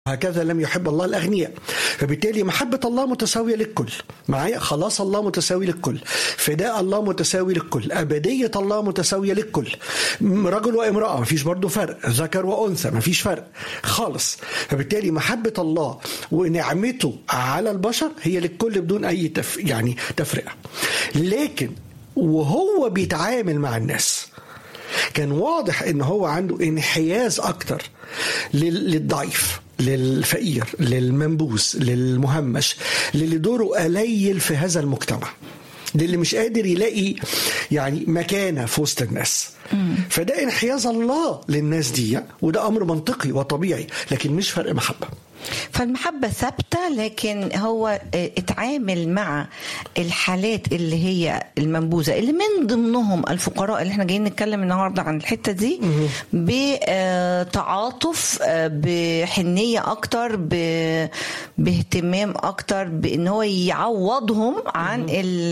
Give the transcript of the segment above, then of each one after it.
هكذا لم يحب الله الاغنياء فبالتالي محبه الله متساويه للكل معايا خلاص الله متساوي للكل فداء الله متساوي للكل ابديه الله متساويه للكل رجل وامراه مفيش برضه فرق ذكر وانثى مفيش فرق خالص فبالتالي محبه الله ونعمته على البشر هي للكل بدون اي تف يعني تفرقه لكن وهو بيتعامل مع الناس كان واضح ان هو عنده انحياز اكتر للضعيف للفقير للمنبوس للمهمش للي دوره قليل في هذا المجتمع للي مش قادر يلاقي يعني مكانه في وسط الناس فده انحياز الله للناس دي وده امر منطقي وطبيعي لكن مش فرق محبه فالمحبة ثابتة لكن هو اتعامل مع الحالات اللي هي المنبوذة اللي من ضمنهم الفقراء اللي احنا جايين نتكلم النهاردة عن الحتة دي بتعاطف بحنية أكتر باهتمام أكتر بأن هو يعوضهم عن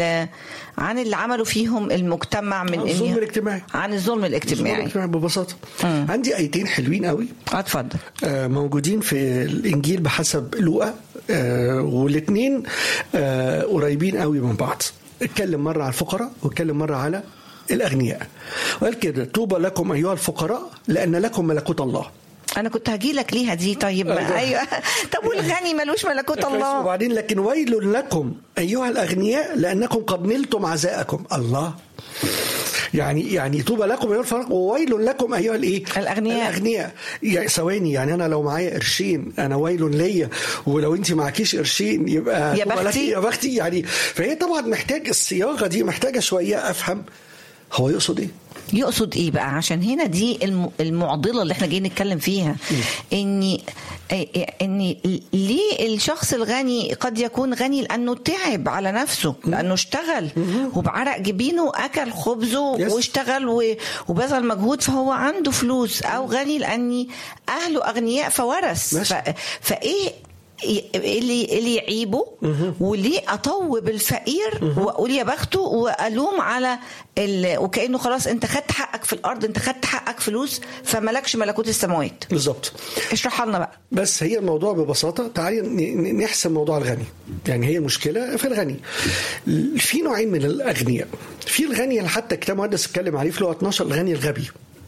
عن اللي عملوا فيهم المجتمع من الظلم الاجتماعي عن الظلم الاجتماعي, الظلم الاجتماعي ببساطة مم. عندي آيتين حلوين قوي اتفضل آه موجودين في الانجيل بحسب لوقا آه والاثنين آه قريبين قوي من بعض اتكلم مره على الفقراء واتكلم مره على الاغنياء وقال كده طوبى لكم ايها الفقراء لان لكم ملكوت الله انا كنت هجي لك ليها دي طيب ما ايوه طب والغني ملوش ملكوت الله وبعدين لكن ويل لكم ايها الاغنياء لانكم قد نلتم عزاءكم الله يعني يعني طوبى لكم ايها الفقراء وويل لكم ايها الايه؟ الاغنياء الاغنياء يعني ثواني يعني انا لو معايا قرشين انا ويل ليا ولو انت معكيش قرشين يبقى يا بختي يا بختي يعني فهي طبعا محتاج الصياغه دي محتاجه شويه افهم هو يقصد ايه؟ يقصد ايه بقى عشان هنا دي المعضله اللي احنا جايين نتكلم فيها اني ان ليه الشخص الغني قد يكون غني لانه تعب على نفسه لانه اشتغل وبعرق جبينه اكل خبزه واشتغل وبذل مجهود فهو عنده فلوس او غني لاني اهله اغنياء فورث فايه اللي اللي يعيبه وليه اطوب الفقير واقول يا بخته والوم على وكانه خلاص انت خدت حقك في الارض انت خدت حقك فلوس فملكش ملكوت السماوات بالظبط اشرحها لنا بقى بس هي الموضوع ببساطه تعالي نحسم موضوع الغني يعني هي مشكله في الغني في نوعين من الاغنياء في الغني اللي حتى كتاب مقدس اتكلم عليه في لغه 12 الغني الغبي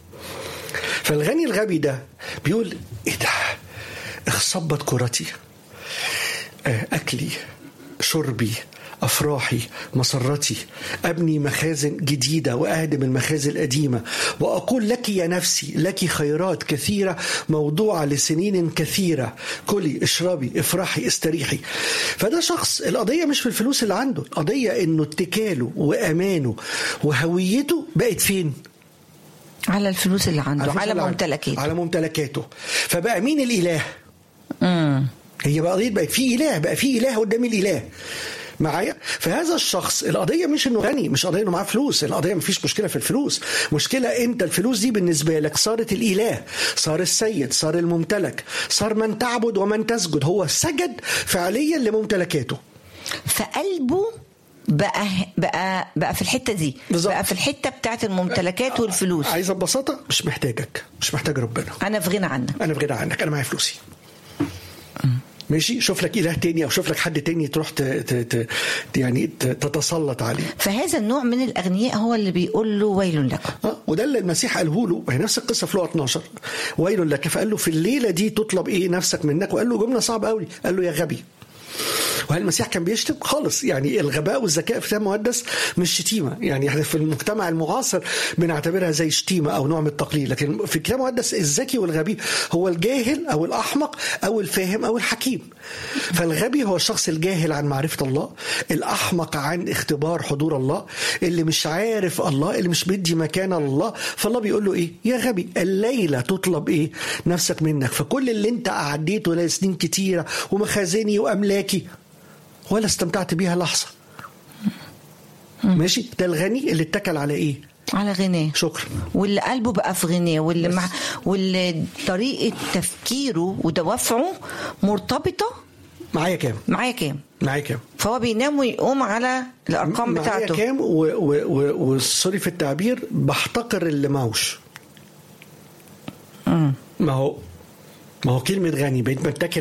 فالغني الغبي ده بيقول ايه ده اخصبت كرتي أكلي شربي أفراحي مسرتي أبني مخازن جديدة وأهدم المخازن القديمة وأقول لك يا نفسي لك خيرات كثيرة موضوعة لسنين كثيرة كلي اشربي افرحي استريحي فده شخص القضية مش في الفلوس اللي عنده القضية إنه اتكاله وأمانه وهويته بقت فين على الفلوس اللي عنده على, على ممتلكاته على ممتلكاته فبقى مين الإله امم هي بقى قضيه بقت في اله بقى في اله قدام الاله معايا فهذا الشخص القضيه مش انه غني مش قضيه انه معاه فلوس القضيه مفيش مشكله في الفلوس مشكله انت الفلوس دي بالنسبه لك صارت الاله صار السيد صار الممتلك صار من تعبد ومن تسجد هو سجد فعليا لممتلكاته فقلبه بقى بقى بقى في الحته دي بالزبط. بقى في الحته بتاعت الممتلكات والفلوس عايزه ببساطه مش محتاجك مش محتاج ربنا انا في غنى عنك انا في غنى عنك انا معايا فلوسي ماشي شوف لك اله تاني او شوف لك حد تاني تروح ت... ت... ت... يعني تتسلط عليه فهذا النوع من الاغنياء هو اللي بيقول له ويل لكم اه وده اللي المسيح قاله له وهي نفس القصه في لقا 12 ويل لك فقال له في الليله دي تطلب ايه نفسك منك وقال له جمله صعبه قوي قال له يا غبي وهل المسيح كان بيشتم خالص يعني الغباء والذكاء في الكتاب المقدس مش شتيمه يعني احنا في المجتمع المعاصر بنعتبرها زي شتيمه او نوع من التقليل لكن في الكتاب المقدس الذكي والغبي هو الجاهل او الاحمق او الفاهم او الحكيم فالغبي هو الشخص الجاهل عن معرفه الله الاحمق عن اختبار حضور الله اللي مش عارف الله اللي مش بدي مكانه لله فالله بيقول له ايه يا غبي الليله تطلب ايه نفسك منك فكل اللي انت عديته لسنين كتيره ومخازني واملاكي ولا استمتعت بيها لحظه ماشي ده الغني اللي اتكل على ايه على غناه شكرا واللي قلبه بقى في غناه واللي مع واللي طريقه تفكيره ودوافعه مرتبطه معايا كام معايا كام معايا كام فهو بينام ويقوم على الارقام بتاعته معايا كام وسوري في التعبير بحتقر اللي معوش ما هو ما هو كلمة غني بقيت بتكل